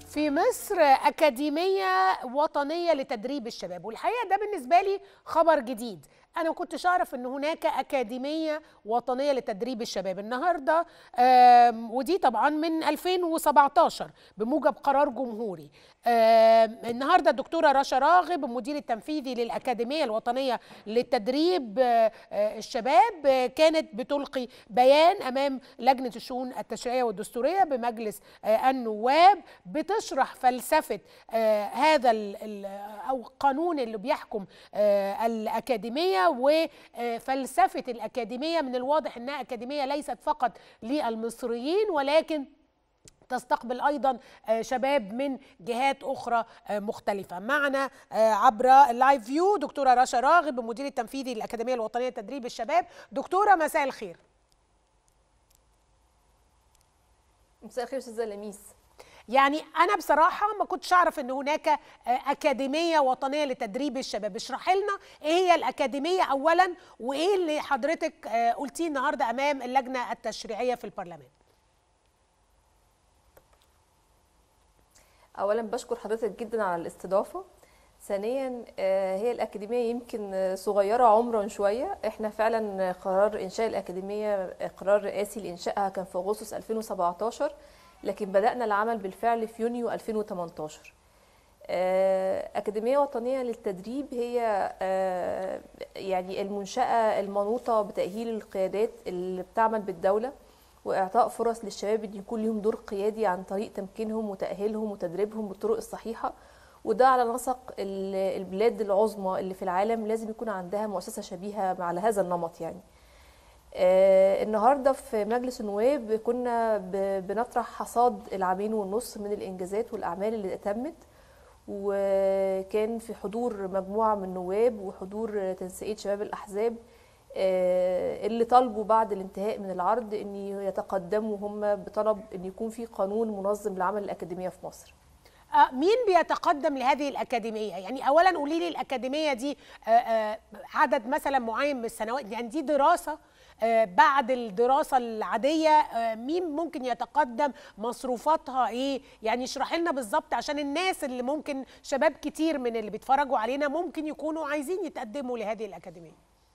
في مصر أكاديمية وطنية لتدريب الشباب والحقيقة ده بالنسبة لي خبر جديد أنا ما كنتش أعرف أن هناك أكاديمية وطنية لتدريب الشباب النهاردة آم، ودي طبعا من 2017 بموجب قرار جمهوري آم، النهاردة الدكتورة رشا راغب المدير التنفيذي للأكاديمية الوطنية لتدريب آه، آه، الشباب آه، كانت بتلقي بيان أمام لجنة الشؤون التشريعية والدستورية بمجلس آه، النواب بتشرح فلسفة آه، هذا ال- ال- أو القانون اللي بيحكم آه، الأكاديمية وفلسفة الأكاديمية من الواضح أنها أكاديمية ليست فقط للمصريين ولكن تستقبل ايضا آه، شباب من جهات اخرى آه، مختلفه معنا آه، عبر اللايف فيو دكتوره رشا راغب المدير التنفيذي للاكاديميه الوطنيه لتدريب الشباب دكتوره مساء الخير مساء الخير استاذه لميس يعني انا بصراحه ما كنتش اعرف ان هناك آه، اكاديميه وطنيه لتدريب الشباب اشرح لنا ايه هي الاكاديميه اولا وايه اللي حضرتك آه، قلتيه النهارده امام اللجنه التشريعيه في البرلمان اولا بشكر حضرتك جدا على الاستضافه ثانيا آه، هي الاكاديميه يمكن آه، صغيره عمرا شويه احنا فعلا قرار انشاء الاكاديميه آه، قرار رئاسي لانشائها كان في اغسطس 2017 لكن بدانا العمل بالفعل في يونيو 2018 آه، أكاديمية وطنية للتدريب هي آه، يعني المنشأة المنوطة بتأهيل القيادات اللي بتعمل بالدولة وإعطاء فرص للشباب إن يكون لهم دور قيادي عن طريق تمكينهم وتأهيلهم وتدريبهم بالطرق الصحيحة وده على نسق ال- البلاد العظمى اللي في العالم لازم يكون عندها مؤسسة شبيهة على هذا النمط يعني آه، النهارده في مجلس النواب كنا ب- بنطرح حصاد العامين والنص من الانجازات والاعمال اللي تمت وكان في حضور مجموعه من النواب وحضور تنسيقيه شباب الاحزاب آه، اللي طالبوا بعد الانتهاء من العرض ان يتقدموا هم بطلب ان يكون في قانون منظم لعمل الاكاديميه في مصر آه، مين بيتقدم لهذه الأكاديمية؟ يعني أولا قولي لي الأكاديمية دي آه، آه، عدد مثلا معين من السنوات يعني دي دراسة آه، بعد الدراسة العادية آه، مين ممكن يتقدم مصروفاتها ايه يعني اشرح لنا بالظبط عشان الناس اللي ممكن شباب كتير من اللي بيتفرجوا علينا ممكن يكونوا عايزين يتقدموا لهذه الأكاديمية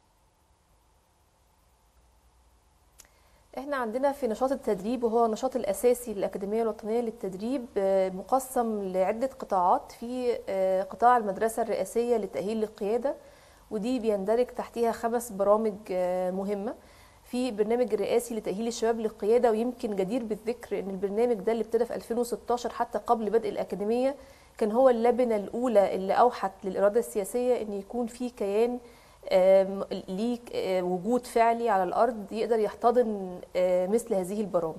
احنا عندنا في نشاط التدريب وهو النشاط الاساسي للاكاديميه الوطنيه للتدريب آه، مقسم لعده قطاعات في آه، قطاع المدرسه الرئاسيه لتاهيل القياده ودي بيندرج تحتها خمس برامج آه، مهمه في برنامج الرئاسي لتاهيل الشباب للقياده ويمكن جدير بالذكر ان البرنامج ده اللي ابتدى في 2016 حتى قبل بدء الاكاديميه كان هو اللبنه الاولى اللي اوحت للاراده السياسيه ان يكون في كيان آم، ليه آه، وجود فعلي على الارض يقدر يحتضن آه، مثل هذه البرامج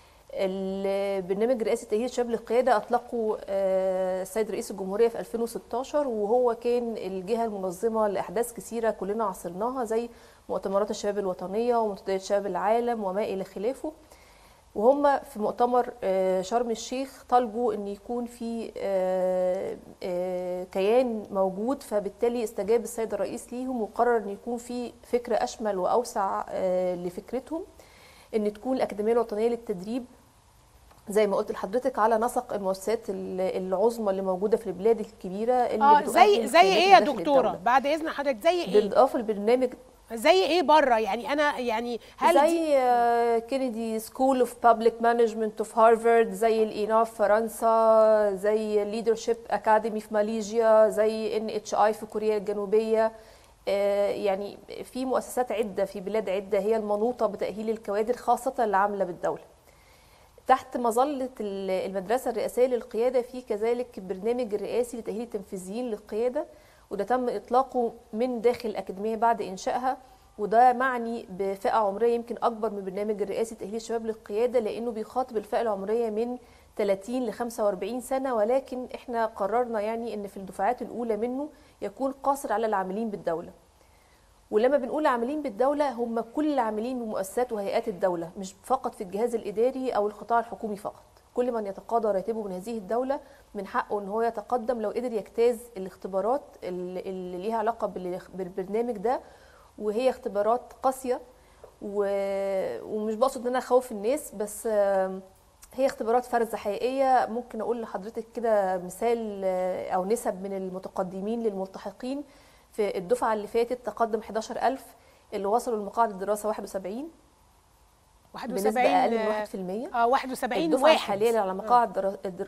البرنامج الرئاسي تأهيل الشباب للقيادة أطلقه آه، السيد رئيس الجمهورية في 2016 وهو كان الجهة المنظمة لأحداث كثيرة كلنا عاصرناها زي مؤتمرات الشباب الوطنية ومنتديات شباب العالم وما إلى خلافه وهم في مؤتمر آه، شرم الشيخ طالبوا ان يكون في آه، آه، كيان موجود فبالتالي استجاب السيد الرئيس ليهم وقرر ان يكون في فكره اشمل واوسع آه، لفكرتهم ان تكون الاكاديميه الوطنيه للتدريب زي ما قلت لحضرتك على نسق المؤسسات ال- العظمى اللي موجوده في البلاد الكبيره اللي اه بتؤهل زي زي القيادات ايه يا داخل دكتورة الدولة. بعد إذن حضرتك زي ايه بالاضافه للبرنامج زي ايه بره يعني أنا يعني هل دي زي آه، كينيدي سكول اوف بابليك مانجمنت اوف هارفارد زي الاينا في فرنسا زي ليدرشيب اكاديمي في ماليزيا زي ان اتش اي في كوريا الجنوبيه آه، يعني في مؤسسات عده في بلاد عده هي المنوطه بتاهيل الكوادر خاصه اللي عامله بالدوله تحت مظلة ال- المدرسة الرئاسية للقيادة في كذلك برنامج الرئاسي لتأهيل التنفيذيين للقيادة وده تم إطلاقه من داخل الأكاديمية بعد إنشائها وده معني بفئة عمرية يمكن أكبر من برنامج الرئاسي تأهيل الشباب للقيادة لأنه بيخاطب الفئة العمرية من 30 ل 45 سنة ولكن إحنا قررنا يعني إن في الدفعات الأولى منه يكون قاصر على العاملين بالدولة ولما بنقول عاملين بالدولة هم كل العاملين بمؤسسات وهيئات الدولة مش فقط في الجهاز الإداري أو القطاع الحكومي فقط كل من يتقاضى راتبه من هذه الدولة من حقه ان هو يتقدم لو قدر يجتاز الاختبارات اللي اللي ليها علاقة بال- بالبرنامج ده وهي اختبارات قاسية و... ومش بقصد ان انا اخوف الناس بس آم، هي اختبارات فرز حقيقية ممكن أقول لحضرتك كده مثال آه، أو نسب من المتقدمين للملتحقين في الدفعة اللي فاتت تقدم 11000 اللي وصلوا لمقاعد الدراسة 71 بنسبة أقل من 1% اه 71 الدفعة واحد الحالية اللي على مقاعد درا... الدر...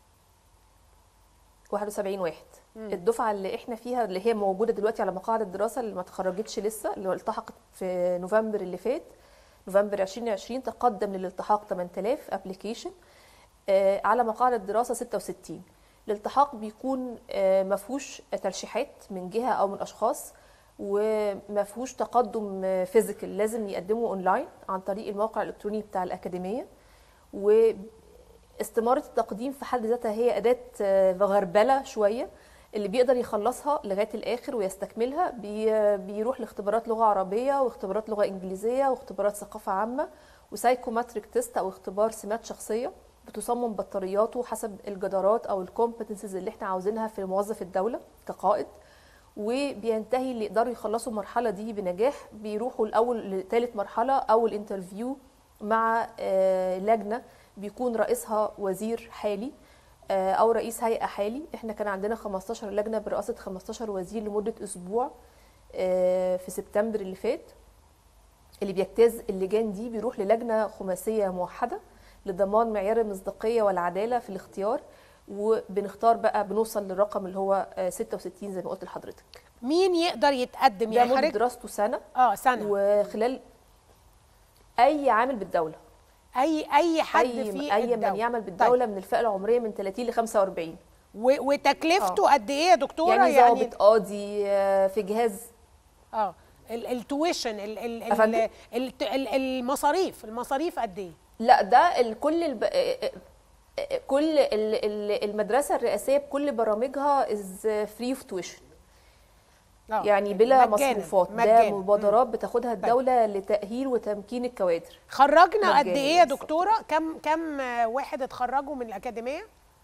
71 واحد الدفعة اللي احنا فيها اللي هي موجودة دلوقتي على مقاعد الدراسة اللي ما تخرجتش لسه اللي التحقت في نوفمبر اللي فات نوفمبر 2020 تقدم للالتحاق 8000 ابلكيشن على مقاعد الدراسة 66 الالتحاق بيكون آه، ما فيهوش ترشيحات من جهة أو من أشخاص وما فيهوش تقدم فيزيكال لازم يقدموا اونلاين عن طريق الموقع الالكتروني بتاع الاكاديميه واستماره التقديم في حد ذاتها هي اداه آه، غربله شويه اللي بيقدر يخلصها لغايه الاخر ويستكملها بي- بيروح لاختبارات لغه عربيه واختبارات لغه انجليزيه واختبارات ثقافه عامه وسايكوماتريك تيست او اختبار سمات شخصيه بتصمم بطارياته حسب الجدارات او الكومبتنسز اللي احنا عاوزينها في موظف الدوله كقائد وبينتهي اللي يقدروا يخلصوا المرحله دي بنجاح بيروحوا الاول لثالث مرحله او الانترفيو مع آه، لجنه بيكون رئيسها وزير حالي آه، او رئيس هيئه حالي احنا كان عندنا 15 لجنه برئاسه 15 وزير لمده اسبوع آه، في سبتمبر اللي فات اللي بيجتاز اللجان دي بيروح للجنه خماسيه موحده لضمان معيار المصداقيه والعداله في الاختيار وبنختار بقى بنوصل للرقم اللي هو آه، 66 زي ما قلت لحضرتك مين يقدر يتقدم ده يعني مدة حضرتك دراسته سنة اه سنه وخلال أي عامل بالدولة اي اي حد أي في أي من الدولة. يعمل بالدولة من الفئة العمرية من 30 ل 45 و- وتكلفته قد ايه يا دكتوره يعني يعني ضابط قاضي آه، في جهاز اه ال- التويشن ال- ال- ال- أفندم؟ ال- ال- المصاريف المصاريف قد ايه لا ده الكل الب... آه، آه، آه، كل ال- ال- المدرسة الرئاسية بكل برامجها از فري اوف tuition آه، يعني بلا مجانا، مصروفات ده مجانا. مبادرات بتاخدها الدولة لتأهيل وتمكين الكوادر خرجنا قد مجاني ايه يا بالظبط. دكتوره كم كم آه، واحد اتخرجوا من الاكاديميه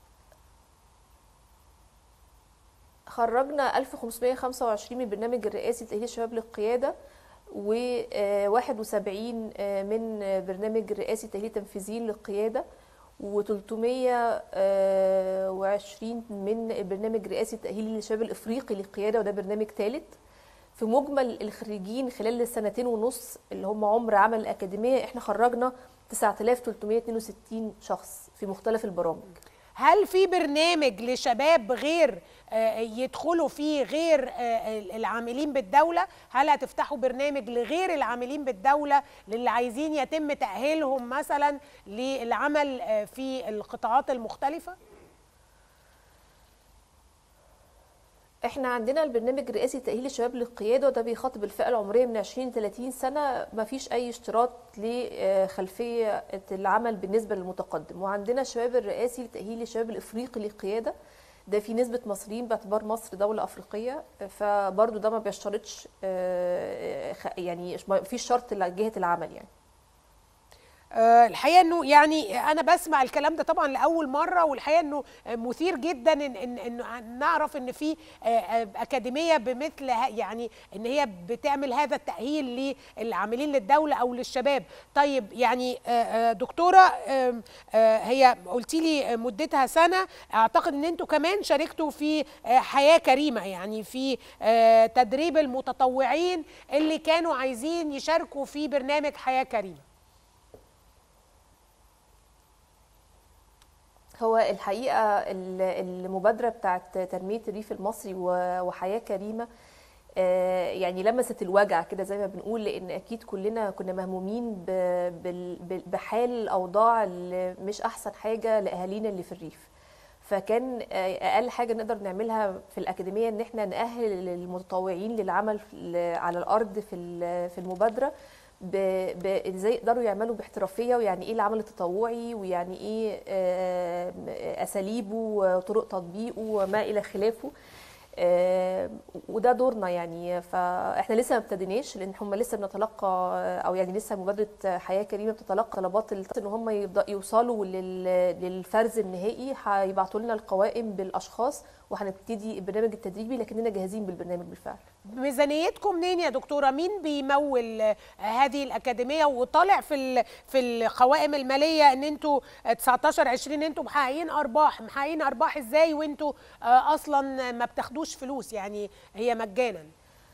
خرجنا 1525 من البرنامج الرئاسي لتأهيل الشباب للقيادة و71 من برنامج الرئاسي لتأهيل التنفيذيين للقيادة و320 من البرنامج الرئاسي التأهيلي للشباب الإفريقي للقيادة وده برنامج ثالث في مجمل الخريجين خلال السنتين ونص اللي هم عمر عمل الأكاديمية احنا خرجنا 9362 شخص في مختلف البرامج هل في برنامج لشباب غير آه، يدخلوا فيه غير آه، العاملين بالدولة هل هتفتحوا برنامج لغير العاملين بالدولة للي عايزين يتم تأهيلهم مثلا للعمل آه، في القطاعات المختلفة احنا عندنا البرنامج الرئاسي لتأهيل الشباب للقيادة وده بيخاطب الفئة العمرية من 20 ل 30 سنة ما فيش أي اشتراط لخلفية العمل بالنسبة للمتقدم وعندنا الشباب الرئاسي لتأهيل الشباب الإفريقي للقيادة ده في نسبة مصريين باعتبار مصر دولة أفريقية فبرضو ده ما بيشترطش آه، خ- يعني ما فيش شرط لجهة العمل يعني آه، الحقيقه انه يعني انا بسمع الكلام ده طبعا لاول مره والحقيقه انه مثير جدا ان ان انه نعرف ان في آه، آه، اكاديميه بمثل ه- يعني ان هي بتعمل هذا التاهيل للعاملين للدوله او للشباب طيب يعني آه، آه، دكتوره آم، آه، هي قلتي لي مدتها سنه اعتقد ان انتوا كمان شاركتوا في آه، حياه كريمه يعني في آه، تدريب المتطوعين اللي كانوا عايزين يشاركوا في برنامج حياه كريمه هو الحقيقة ال- المبادرة بتاعت تنمية الريف المصري و- وحياة كريمة آه، يعني لمست الوجع كده زي ما بنقول لأن أكيد كلنا كنا مهمومين ب- بال- بال- بحال الأوضاع اللي مش أحسن حاجة لأهالينا اللي في الريف فكان آه، أقل حاجة نقدر نعملها في الأكاديمية إن احنا نأهل المتطوعين للعمل في- على الأرض في ال- في المبادرة ب- ب- ازاي يقدروا يعملوا باحترافيه ويعني ايه العمل التطوعي ويعني ايه آه، اساليبه وطرق تطبيقه وما الى خلافه آه، وده دورنا يعني فاحنا لسه ما ابتديناش لان هم لسه بنتلقى او يعني لسه مبادره حياه كريمه بتتلقى طلبات الت- ان هم يبدا يوصلوا لل- للفرز النهائي هيبعتوا لنا القوائم بالاشخاص وهنبتدي البرنامج التدريبي لكننا جاهزين بالبرنامج بالفعل ميزانيتكم منين يا دكتوره مين بيمول آه، هذه الاكاديميه وطالع في ال- في القوائم الماليه ان انتوا آه، 19 20 انتوا محققين ارباح محققين ارباح ازاي وانتوا آه، اصلا ما بتاخدوش فلوس يعني هي مجانا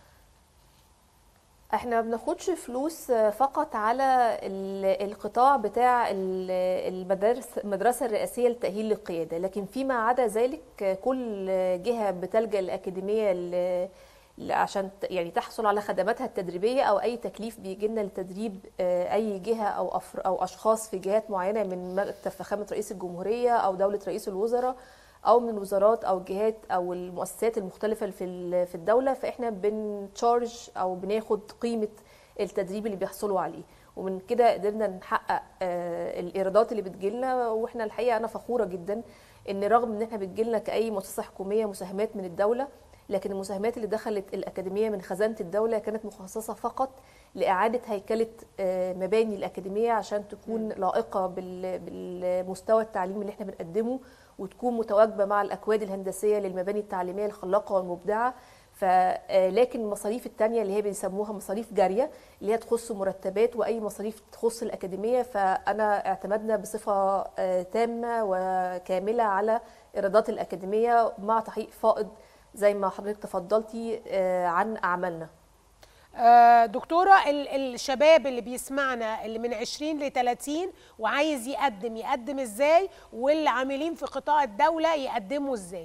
احنا ما بناخدش فلوس فقط على ال- القطاع بتاع ال- المدارس المدرسة الرئاسية للتأهيل للقيادة لكن فيما عدا ذلك كل جهة بتلجأ الأكاديمية ل- ل- عشان ت- يعني تحصل على خدماتها التدريبية أو أي تكليف بيجي لنا لتدريب آه، أي جهة أو أفر أو أشخاص في جهات معينة من مكتب فخامة رئيس الجمهورية أو دولة رئيس الوزراء او من الوزارات او الجهات او المؤسسات المختلفه اللي في ال- في الدوله فاحنا بنتشارج او بناخد قيمه التدريب اللي بيحصلوا عليه ومن كده قدرنا نحقق آه، الايرادات اللي بتجيلنا واحنا الحقيقه انا فخوره جدا ان رغم ان احنا بتجيلنا كاي مؤسسه حكوميه مساهمات من الدوله لكن المساهمات اللي دخلت الاكاديميه من خزانه الدوله كانت مخصصه فقط لاعاده هيكله آه، مباني الاكاديميه عشان تكون لائقه بال- بالمستوى التعليمي اللي احنا بنقدمه وتكون متواجبه مع الاكواد الهندسيه للمباني التعليميه الخلاقه والمبدعه ف آه، لكن المصاريف التانية اللي هي بيسموها مصاريف جاريه اللي هي تخص مرتبات واي مصاريف تخص الاكاديميه فانا اعتمدنا بصفه آه، تامه وكامله على ايرادات الاكاديميه مع تحقيق فائض زي ما حضرتك تفضلتي آه، عن اعمالنا آه، دكتورة ال- الشباب اللي بيسمعنا اللي من 20 ل 30 وعايز يقدم يقدم ازاي واللي عاملين في قطاع الدولة يقدموا ازاي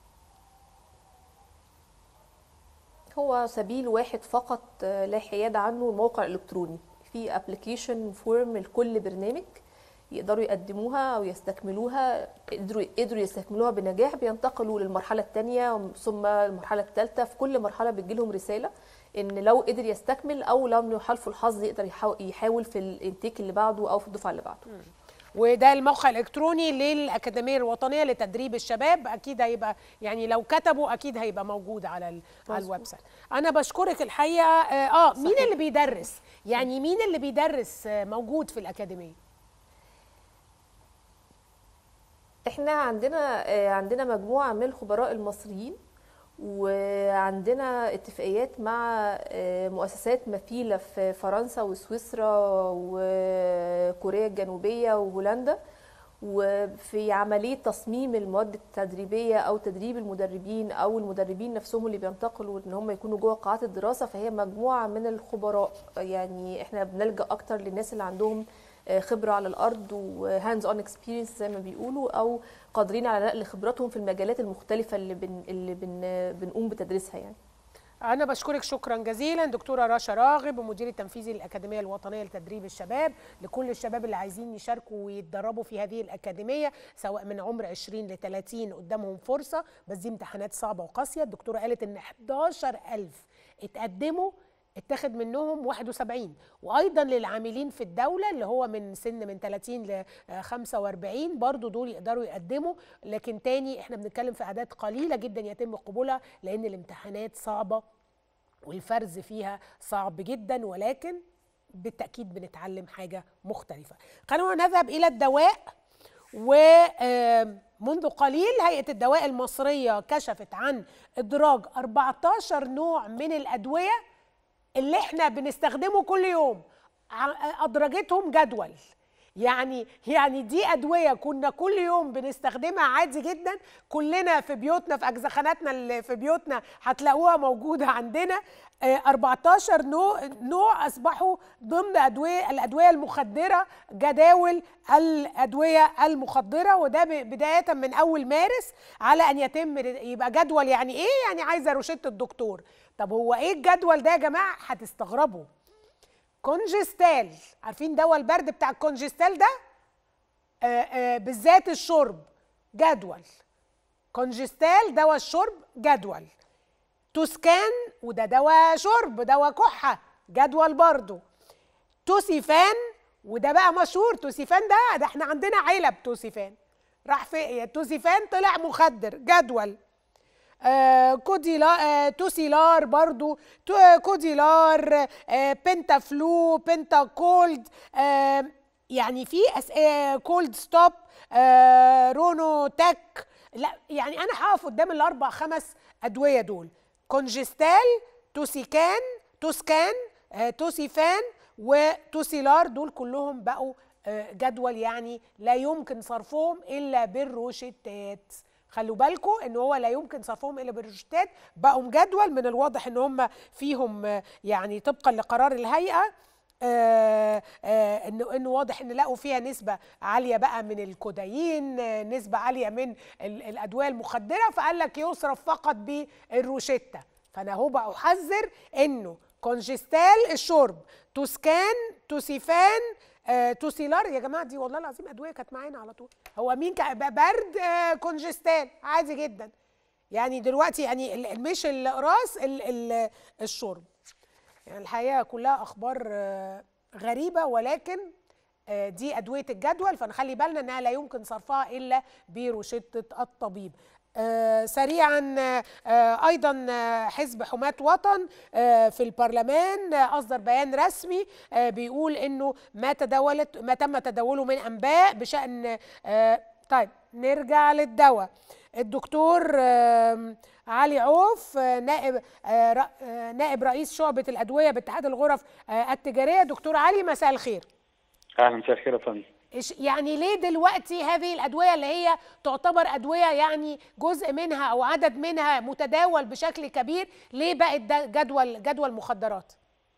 هو سبيل واحد فقط آه، لا حياد عنه الموقع الإلكتروني في ابلكيشن فورم لكل برنامج يقدروا يقدموها او يستكملوها قدروا قدروا يستكملوها بنجاح بينتقلوا للمرحله الثانيه ثم المرحله الثالثه في كل مرحله بتجيلهم رساله ان لو قدر يستكمل او لو يحالفوا الحظ يقدر يحاول- يحاول في الانتيك اللي بعده او في الدفعه اللي بعده وده الموقع الالكتروني للاكاديميه الوطنيه لتدريب الشباب اكيد هيبقى يعني لو كتبوا اكيد هيبقى موجود على ال- على الويب سايت انا بشكرك الحقيقه اه, آه مين اللي بيدرس يعني مين اللي بيدرس آه، موجود في الاكاديميه احنا عندنا آه، عندنا مجموعة من الخبراء المصريين وعندنا اتفاقيات مع آه، مؤسسات مثيلة في فرنسا وسويسرا وكوريا الجنوبية وهولندا وفي عملية تصميم المواد التدريبية أو تدريب المدربين أو المدربين نفسهم اللي بينتقلوا إن هم يكونوا جوه قاعات الدراسة فهي مجموعة من الخبراء يعني إحنا بنلجأ أكتر للناس اللي عندهم آه، خبرة على الأرض وهاندز اون اكسبيرينس زي ما بيقولوا أو قادرين على نقل خبراتهم في المجالات المختلفة اللي بن اللي بن بنقوم بتدريسها يعني أنا بشكرك شكرا جزيلا دكتورة رشا راغب المدير التنفيذي للأكاديمية الوطنية لتدريب الشباب لكل الشباب اللي عايزين يشاركوا ويتدربوا في هذه الأكاديمية سواء من عمر 20 ل 30 قدامهم فرصة بس دي امتحانات صعبة وقاسية الدكتورة قالت إن 11000 اتقدموا اتاخد منهم 71 وايضا للعاملين في الدوله اللي هو من سن من 30 ل 45 برضو دول يقدروا يقدموا لكن تاني احنا بنتكلم في اعداد قليله جدا يتم قبولها لان الامتحانات صعبه والفرز فيها صعب جدا ولكن بالتاكيد بنتعلم حاجه مختلفه خلونا نذهب الى الدواء ومنذ قليل هيئه الدواء المصريه كشفت عن ادراج 14 نوع من الادويه اللي احنا بنستخدمه كل يوم ع- ادرجتهم جدول يعني يعني دي ادويه كنا كل يوم بنستخدمها عادي جدا كلنا في بيوتنا في اجزخاناتنا اللي في بيوتنا هتلاقوها موجوده عندنا آه، 14 نوع نوع اصبحوا ضمن ادويه الادويه المخدره جداول الادويه المخدره وده ب- بدايه من اول مارس على ان يتم يبقى جدول يعني ايه يعني عايزه روشته الدكتور طب هو ايه الجدول ده يا جماعه هتستغربوا كونجستال عارفين دواء البرد بتاع الكونجستال ده آه آه بالذات الشرب جدول كونجستال دواء الشرب جدول توسكان وده دواء شرب دواء كحة جدول برضو توسيفان وده بقى مشهور توسيفان ده ده احنا عندنا علب توسيفان راح في توسيفان طلع مخدر جدول آه كوديلا آه توسيلار برضو تو كوديلار آه بنتافلو بنتا كولد آه يعني في أس... آه كولد ستوب آه رونو تك لا يعني انا هقف قدام الاربع خمس ادويه دول كونجستال توسيكان توسكان آه، توسيفان وتوسيلار دول كلهم بقوا آه، جدول يعني لا يمكن صرفهم الا بالروشتات خلوا بالكم ان هو لا يمكن صرفهم الا بالروشتات بقوا جدول من الواضح ان هم فيهم آه، يعني طبقا لقرار الهيئه آه، آه، انه انه واضح ان لقوا فيها نسبه عاليه بقى من الكودايين آه، نسبه عاليه من ال- الادويه المخدره فقال لك يصرف فقط بالروشته فانا هو بقى احذر انه كونجستال الشرب توسكان توسيفان آه، توسيلار يا جماعه دي والله العظيم ادويه كانت معانا على طول هو مين كان بقى برد آه، كونجستال عادي جدا يعني دلوقتي يعني ال- ال- مش الاقراص ال- ال- الشرب يعني الحقيقه كلها اخبار آه، غريبه ولكن آه، دي ادويه الجدول فنخلي بالنا انها لا يمكن صرفها الا بروشته الطبيب آه، سريعا آه، آه، ايضا آه، حزب حماة وطن آه، في البرلمان آه، اصدر بيان رسمي آه، بيقول انه ما تداولت ما تم تداوله من انباء بشان آه، طيب نرجع للدواء الدكتور آم، علي عوف آه، نائب آه، ر- آه، نائب رئيس شعبة الأدوية باتحاد الغرف آه، التجارية دكتور علي مساء الخير اهلا مساء الخير يا فندم إيش- يعني ليه دلوقتي هذه الأدوية اللي هي تعتبر أدوية يعني جزء منها أو عدد منها متداول بشكل كبير ليه بقت ده جدول جدول مخدرات؟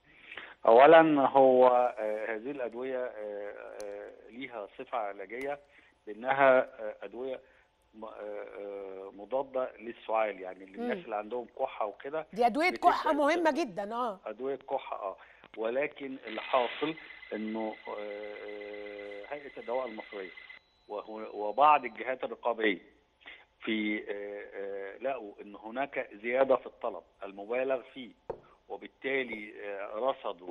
اولا هو آه، هذه الادويه آه، آه، ليها صفه علاجيه بانها آه، ادويه م- آه، آه، مضاده للسعال يعني للناس مم. اللي عندهم كحه وكده دي أدوية بتبقى كحة مهمة جدا اه ادويه كحه اه ولكن اللي حاصل انه آه، آه، هيئه الدواء المصريه وهو- وبعض الجهات الرقابيه في آه، آه، لقوا ان هناك زياده في الطلب المبالغ فيه وبالتالي آه، رصدوا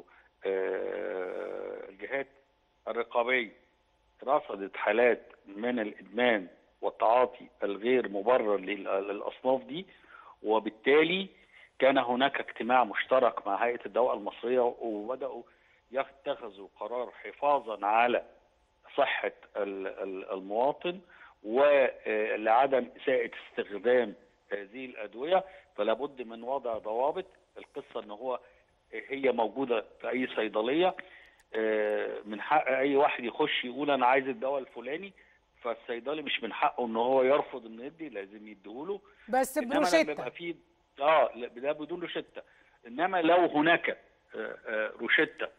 آه، الجهات الرقابيه رصدت حالات من الادمان والتعاطي الغير مبرر لل- للاصناف دي وبالتالي كان هناك اجتماع مشترك مع هيئه الدواء المصريه وبداوا يتخذوا قرار حفاظا على صحه ال- ال- المواطن ولعدم اساءه استخدام هذه الادويه فلا بد من وضع ضوابط القصه ان هو هي موجوده في اي صيدليه آه، من حق اي واحد يخش يقول انا عايز الدواء الفلاني فالصيدلي مش من حقه ان هو يرفض انه يدي لازم يديهوله بس انما لما يبقى بروشتة في اه لا، ده بدون روشته انما لو هناك آه، آه، روشته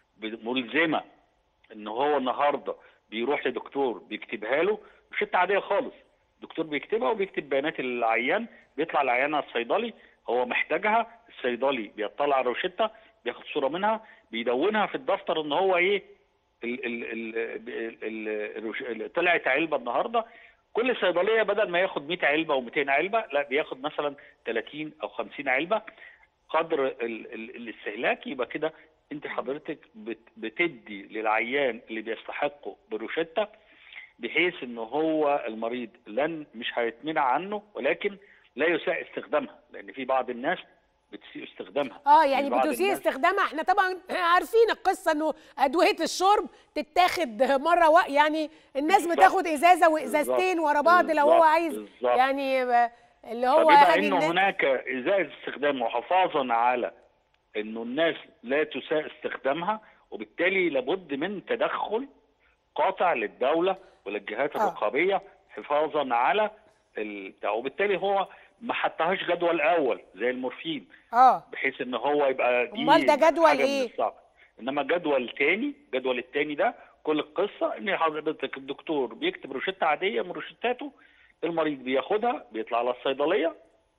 ملزمه ان هو النهارده بيروح لدكتور بيكتبها له روشته عاديه خالص دكتور بيكتبها وبيكتب بيانات العيان بيطلع العيان على الصيدلي هو محتاجها الصيدلي بيطلع على الروشته بياخد صوره منها بيدونها في الدفتر ان هو ايه ال ال ال ال ال الروش- ال- طلعت علبه النهارده كل صيدليه بدل ما ياخد 100 علبه و200 علبه لا بياخد مثلا 30 او 50 علبه قدر ال ال الاستهلاك يبقى كده انت حضرتك بت بتدي للعيان اللي بيستحقه بروشته بحيث ان هو المريض لن مش هيتمنع عنه ولكن لا يساء استخدامها لان في بعض الناس بتسيء استخدامها اه في يعني بعض بتسيء الناس- استخدامها احنا طبعا عارفين القصه انه ادويه الشرب تتاخد مره و... يعني الناس بالظبط. بتاخد ازازه وازازتين ورا بعض لو هو بالظبط. عايز بالظبط. يعني ب- اللي هو فبما يعني انه الناس- هناك ازاء استخدام وحفاظا على انه الناس لا تساء استخدامها وبالتالي لابد من تدخل قاطع للدوله وللجهات آه. الرقابيه حفاظا على ال- بتاع. وبالتالي هو ما حطهاش جدول اول زي المورفين اه بحيث ان هو يبقى دي أمال ده جدول حاجة من إيه؟ الصعب. انما جدول تاني الجدول التاني ده كل القصه ان حضرتك الدكتور بيكتب روشته عاديه من روشتاته المريض بياخدها بيطلع على الصيدليه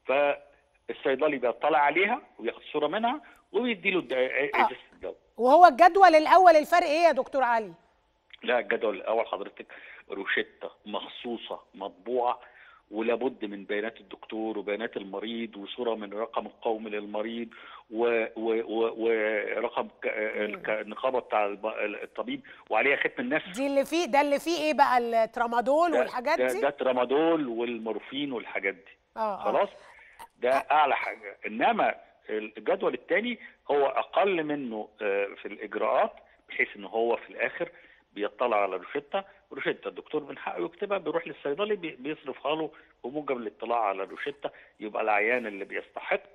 فالصيدلي بيطلع عليها وياخد صوره منها وبيدي له ازازه الدواء وهو الجدول الاول الفرق ايه يا دكتور علي لا الجدول الاول حضرتك روشته مخصوصه مطبوعه ولابد من بيانات الدكتور وبيانات المريض وصوره من الرقم القومي للمريض و- و- و- ورقم ك- الك- النقابه بتاع الب- الطبيب وعليها ختم النسخ دي اللي فيه ده اللي فيه ايه بقى الترامادول ده- والحاجات ده, دي ده ترامادول والمورفين والحاجات دي اه آه. خلاص ده اعلى حاجه انما الجدول الثاني هو اقل منه آه، في الاجراءات بحيث ان هو في الاخر بيطلع على روشته روشته الدكتور من حقه يكتبها بيروح للصيدلي بي- بيصرفها له بموجب الاطلاع على الروشته يبقى العيان اللي بيستحق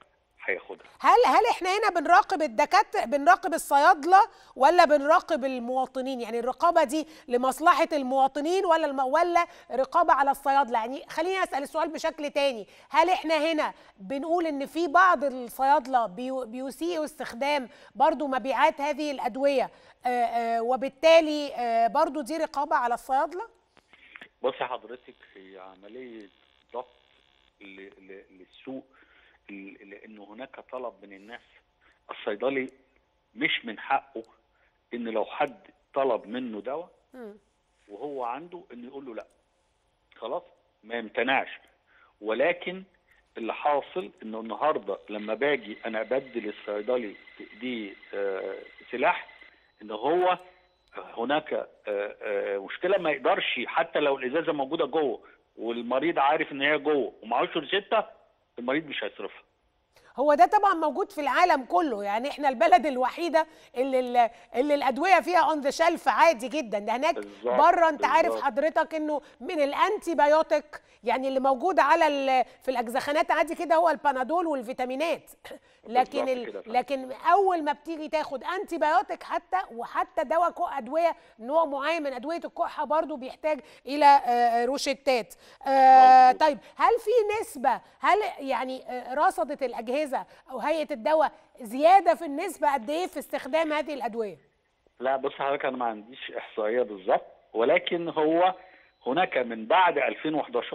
هياخدها هل هل احنا هنا بنراقب الدكاتره بنراقب الصيادله ولا بنراقب المواطنين يعني الرقابه دي لمصلحه المواطنين ولا الم... ولا رقابه على الصيادله يعني خليني اسال السؤال بشكل تاني هل احنا هنا بنقول ان في بعض الصيادله بيو... بيسيئوا استخدام برضو مبيعات هذه الادويه آآ آآ وبالتالي آآ برضو دي رقابه على الصيادله بصي حضرتك هي عمليه ضبط ل- ل- للسوق ل- لانه هناك طلب من الناس الصيدلي مش من حقه ان لو حد طلب منه دواء مم. وهو عنده انه يقول له لا خلاص ما يمتنعش ولكن اللي حاصل انه النهارده لما باجي انا ابدل الصيدلي في ايديه آه، سلاح ان هو هناك آه، آه، مشكله ما يقدرش حتى لو الازازه موجوده جوه والمريض عارف ان هي جوه ومعهوش روشته المريض مش هيصرفها هو ده طبعا موجود في العالم كله يعني احنا البلد الوحيده اللي ال- اللي الادويه فيها اون ذا شيلف عادي جدا ده هناك بالظبط، بره انت عارف بالظبط. حضرتك انه من الانتي بايوتيك يعني اللي موجود على ال- في الاجزخانات عادي كده هو البنادول والفيتامينات لكن بالظبط كده ال... فعلا. لكن اول ما بتيجي تاخد انتي بايوتيك حتى وحتى دواء كو ادويه نوع معين من ادويه الكحه برضو بيحتاج الى آه، روشتات آه، مظبوط. طيب هل في نسبة هل يعني آه، رصدت الأجهزة أو هيئة الدواء زيادة في النسبة قد إيه في استخدام هذه الأدوية؟ لا بص حضرتك انا ما عنديش احصائيه بالظبط ولكن هو هناك من بعد 2011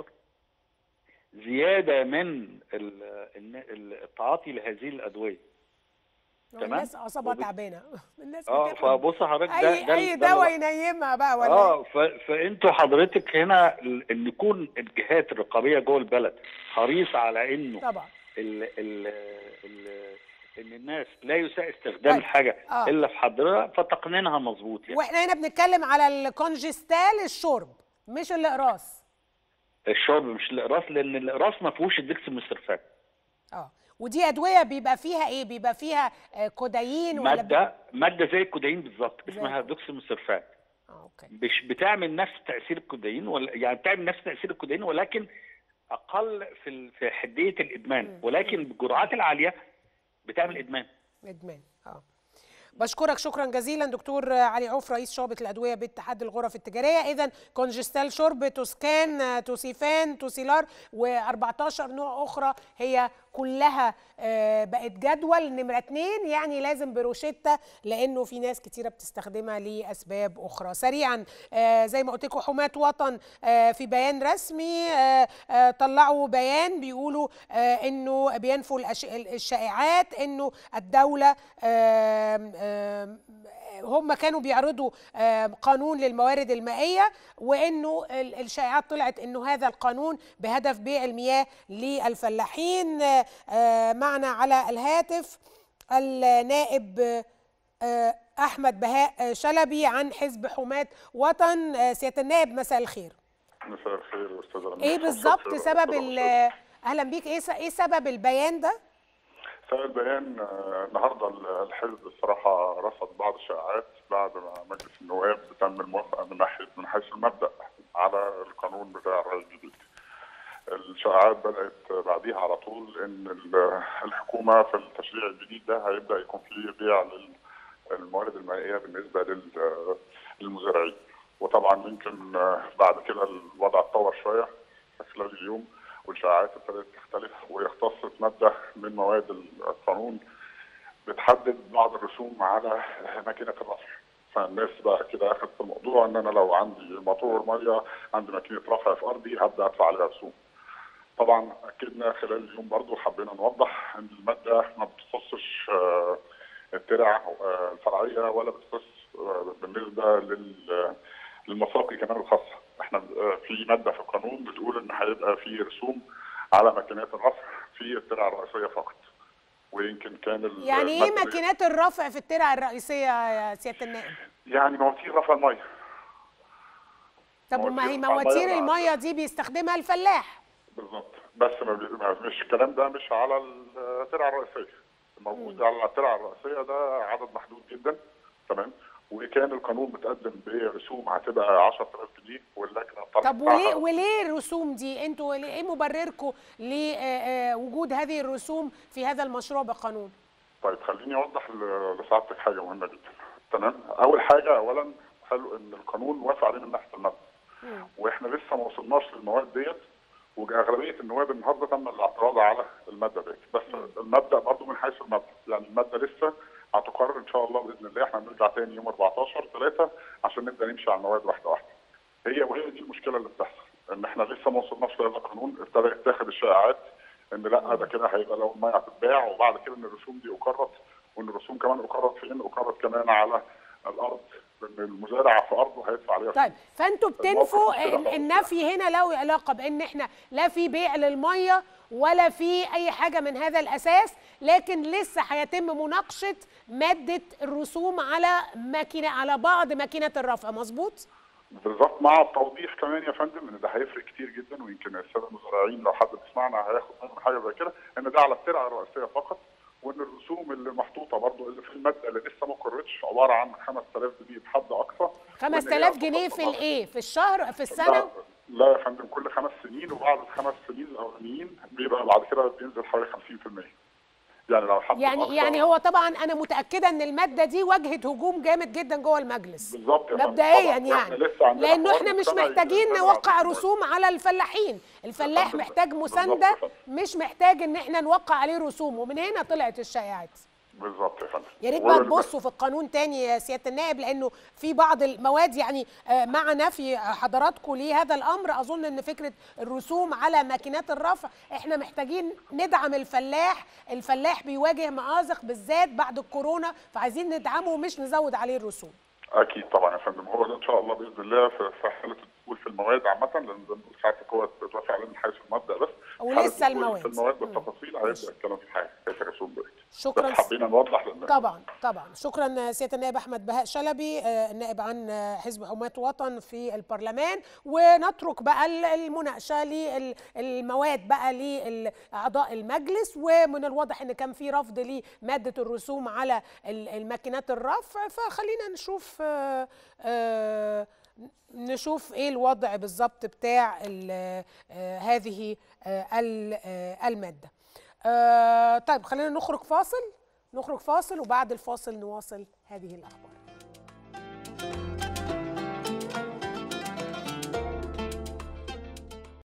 زياده من ال- ال- التعاطي لهذه الادويه تمام. الناس أعصابها وب- تعبانة الناس اه بتاخد فبص حضرتك ده أي ده أي ده دواء اللي- ينيمها بقى ولا اه ف- فانتوا حضرتك هنا ال- ان يكون الجهات الرقابيه جوه البلد حريصه على انه طبعا ال ال ال ان الناس لا يساء استخدام طيب. الحاجه آه. الا في حضرها فتقنينها مظبوط يعني وإحنا هنا بنتكلم على الكونجستال الشرب مش الإقراص الشرب مش الاقراص لان الاقراص ما فيهوش الدكسموسيرفات اه ودي أدوية بيبقى فيها إيه؟ بيبقى فيها آه، كودايين ولا بي- ماده ماده زي الكودايين بالظبط زي اسمها الكودايين. دوكسيموسيرفات اه أوكي مش بتعمل نفس تاثير الكودايين ولا يعني بتعمل نفس تاثير الكودايين ولكن اقل في ال- في حديه الادمان ولكن بالجرعات العاليه بتعمل ادمان ادمان اه بشكرك شكرا جزيلا دكتور علي عوف رئيس شعبة الأدوية باتحاد الغرف التجارية إذا كونجستال شرب توسكان توسيفان توسيلار و14 نوع أخرى هي كلها آه، بقت جدول نمرة اتنين يعني لازم بروشتة لأنه في ناس كتيرة بتستخدمها لأسباب أخرى سريعا آه، زي ما قلت لكم حماة وطن آه، في بيان رسمي آه، آه، طلعوا بيان بيقولوا آه، انه بينفوا الأش- الشائعات انه الدوله آم، آم، هم كانوا بيعرضوا آم، قانون للموارد المائيه وانه ال- الشائعات طلعت انه هذا القانون بهدف بيع المياه للفلاحين آه، آه، معنا على الهاتف النائب آه، احمد بهاء شلبي عن حزب حماة وطن آه، سياده النائب مساء الخير مساء الخير استاذ رمضان ايه مساء بالظبط الخير سبب أستاذ ال رشاد. اهلا بيك ايه س- ايه سبب البيان ده سبب البيان آه، النهارده الحزب الصراحه رفض بعض الشائعات بعد ما مجلس النواب تم الموافقه من ناحيه من حيث المبدا على القانون بتاع الرئيس الجديد. الشائعات بدات بعديها على طول ان ال- الحكومه في التشريع الجديد ده هيبدا يكون فيه بيع للموارد المائيه بالنسبه لل- للمزارعين. وطبعا يمكن آه، بعد كده الوضع اتطور شويه خلال اليوم والشائعات ابتدت تختلف ويختص ماده من مواد القانون بتحدد بعض الرسوم على ماكينه الرفع فالناس بقى كده اخذت في الموضوع ان انا لو عندي موتور ميه عندي ماكينه رفع في ارضي هبدا ادفع عليها رسوم طبعا اكدنا خلال اليوم برضو حبينا نوضح ان الماده ما بتخصش آه، الترع آه، الفرعيه ولا بتخص آه، بالنسبه لل- للمساقي كمان الخاصه احنا آه، في ماده في القانون بتقول ان هيبقى في رسوم على ماكينات الرفع في الترع الرئيسيه فقط ويمكن كان ال- يعني ايه المادة دي- ماكينات الرفع في الترع الرئيسيه يا سياده النائب يعني مواتير رفع الميه طب وما هي مواتير مواتير المية الميه دي بيستخدمها الفلاح بالظبط بس ما بي... ما مش الكلام ده مش على الترعه الرئيسيه الموجود على الترعه الرئيسيه ده عدد محدود جدا تمام وكان القانون متقدم برسوم هتبقى 10000 جنيه واللجنه طرحت طب وليه معها- وليه الرسوم دي انتوا ليه- ايه مبرركم لوجود هذه الرسوم في هذا المشروع بقانون طيب خليني اوضح ل- لسعادتك حاجه مهمه جدا تمام اول حاجه اولا حلو ان القانون وافق عليه من ناحيه المبدا واحنا لسه ما وصلناش للمواد ديت واغلبيه النواب النهارده تم الاعتراض على الماده ديت بس المبدا برضه من حيث المبدا يعني الماده لسه هتقرر ان شاء الله باذن الله احنا هنرجع تاني يوم 14 3 عشان نبدا نمشي على المواد واحده واحده هي وهي دي المشكله اللي بتحصل ان احنا لسه ما وصلناش لهذا القانون ابتدى يتاخد الشائعات ان لا ده كده هيبقى لو الميه هتتباع وبعد كده ان الرسوم دي اقرت وان الرسوم كمان اقرت فين؟ اقرت كمان على الارض ان المزارع في ارضه هيدفع عليها طيب فانتوا بتنفوا الموقف كده إن- خالص. النفي هنا له علاقه بان احنا لا في بيع للميه ولا في اي حاجه من هذا الاساس لكن لسه هيتم مناقشه ماده الرسوم على ماكينه على بعض ماكينات الرفع مظبوط بالظبط مع التوضيح كمان يا فندم ان ده هيفرق كتير جدا ويمكن الساده المزارعين لو حد بيسمعنا هياخد منهم حاجه زي كده ان ده على الترعه الرئيسيه فقط وان الرسوم اللي محطوطه برضو اللي في الماده اللي لسه ما قررتش عباره عن 5000 جنيه بحد اقصى وإن هي 5000 جنيه في فقط- الايه في الشهر في لا, السنه لا يا فندم كل خمس سنين وبعد الخمس سنين الاولانيين بيبقى بعد كده بينزل حوالي 50% يعني لو حد يعني يعني هو طبعا انا متاكده ان الماده دي واجهت هجوم جامد جدا جوه المجلس بالظبط يا فندم. مبدئيا طبعاً. وإحنا يعني لسه عندنا لانه حوار احنا مش مجتمعي محتاجين بنتكلم نوقع على رسوم على الفلاحين الفلاح بالظبط. محتاج بالظبط مسانده يا فندم. مش محتاج ان احنا نوقع عليه رسوم ومن هنا طلعت الشائعات بالظبط يا فندم يا ريت بقى وال- تبصوا في القانون تاني يا سياده النائب لانه في بعض المواد يعني آه، مع نفي حضراتكم لهذا الامر اظن ان فكره الرسوم على ماكينات الرفع احنا محتاجين ندعم الفلاح الفلاح بيواجه مآزق بالذات بعد الكورونا فعايزين ندعمه ومش نزود عليه الرسوم اكيد طبعا يا فندم هو ده ان شاء الله باذن الله في في حاله الدخول في المواد عامه لان زي ما قلت ساعتك هو اتوافق عليه من حيث المبدا بس ولسه حالة الدخول المواد. في المواد مم. بالتفاصيل هيبدا الكلام في حاجه كيف الرسوم بقت شكراً. بس حبينا نوضح لان طبعا طبعا شكرا سياده النائب احمد بهاء شلبي آه، النائب عن آه، حزب حماة وطن في البرلمان ونترك بقى ال- المناقشه للمواد بقى لاعضاء المجلس ومن الواضح ان كان في رفض لماده الرسوم على ال- الماكينات الرفع فخلينا نشوف آه، آه، نشوف ايه الوضع بالظبط بتاع ال- آه، هذه آه، ال- آه، الماده آه، طيب خلينا نخرج فاصل نخرج فاصل وبعد الفاصل نواصل هذه الأخبار